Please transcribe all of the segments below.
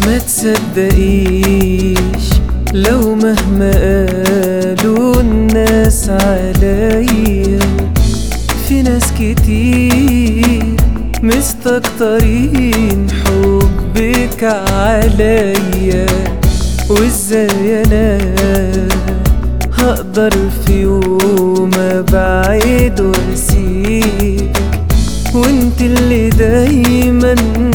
ما تصدقيش لو مهما قالوا الناس عليا في ناس كتير مستكترين حبك عليا وازاي انا هقدر في يوم ابعد واسيبك وانت اللي دايما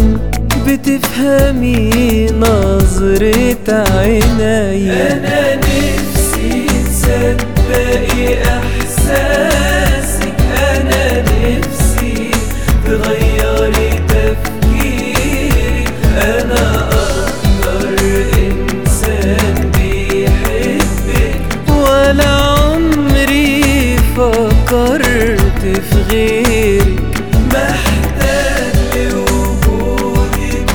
بتفهمي نظرة عينيا أنا نفسي تصدقي إحساسك أنا نفسي تغيري تفكيرك أنا أكتر إنسان بيحبك ولا عمري فكرت في غيرك محتاج لوجودك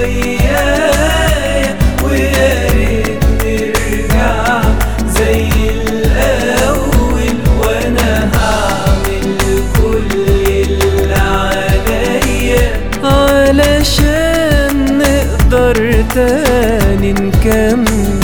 ويايا ويا ريت نرجع زي الأول وأنا هعمل كل اللي عليا علشان نقدر تاني نكمل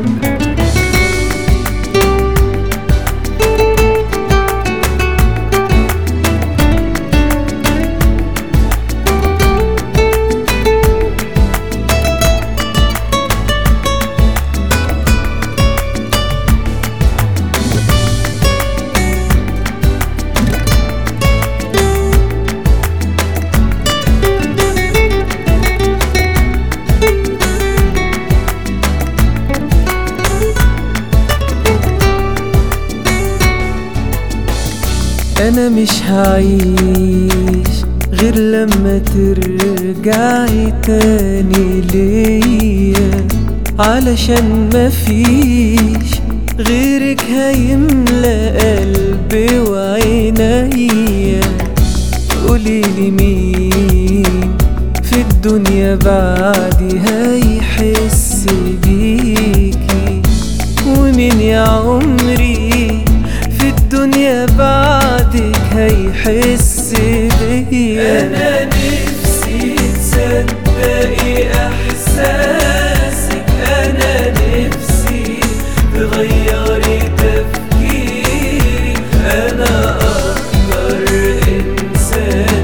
انا مش هعيش غير لما ترجعي تاني ليا علشان مفيش غيرك هيملى قلبي وعينيا قوليلي مين في الدنيا بعدي هيحس بيكي ومين يا عمري في الدنيا بعدك هيحس بيا أنا نفسي تصدقي إحساسك أنا نفسي تغيري تفكيرك أنا أكتر إنسان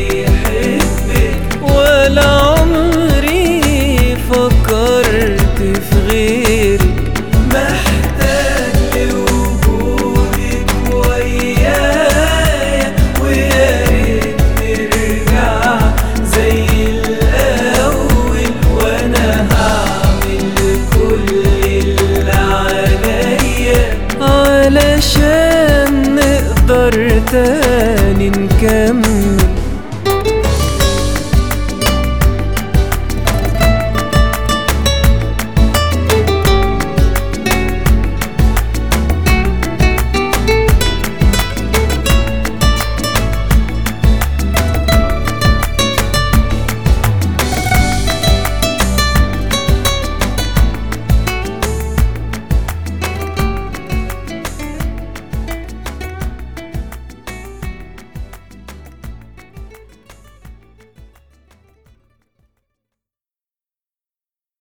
بيحبك ولا عمري فكرت في غيرك محتاج لوجودك ويايا ويا ريت نرجع زي الأول وأنا هعمل كل اللي عليا علشان نقدر تاني نكمل